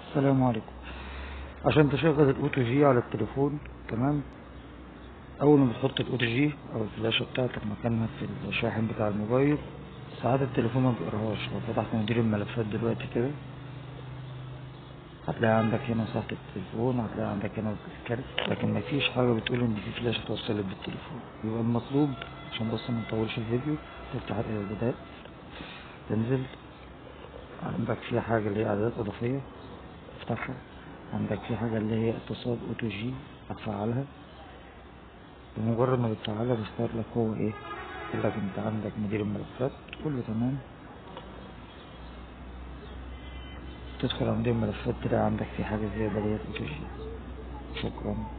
السلام عليكم عشان تشغل الاوتو جي على التليفون تمام اول ما بتحط الاوتو جي او الفلاشة بتاعتك مكانها في الشاحن بتاع الموبايل ساعات التليفون ما بيقراهاش لو فتحت مدير الملفات دلوقتي كده هتلاقي عندك هنا صفحة التليفون وهتلاقي عندك هنا الكارت لكن مفيش حاجة بتقول ان في فلاشة اتوصلت بالتليفون يبقى المطلوب عشان بس ما نطولش الفيديو تفتح الاعدادات تنزل عندك في حاجة اللي هي اعدادات اضافية افتحها عندك في حاجة اللي هي اتصال اوتو جي هتفعلها بمجرد ما بتفعلها بيظهر لك هو ايه يقول لك انت عندك مدير الملفات كله تمام تدخل على مدير الملفات تلاقي عندك في حاجة زي بداية اوتو جي شكرا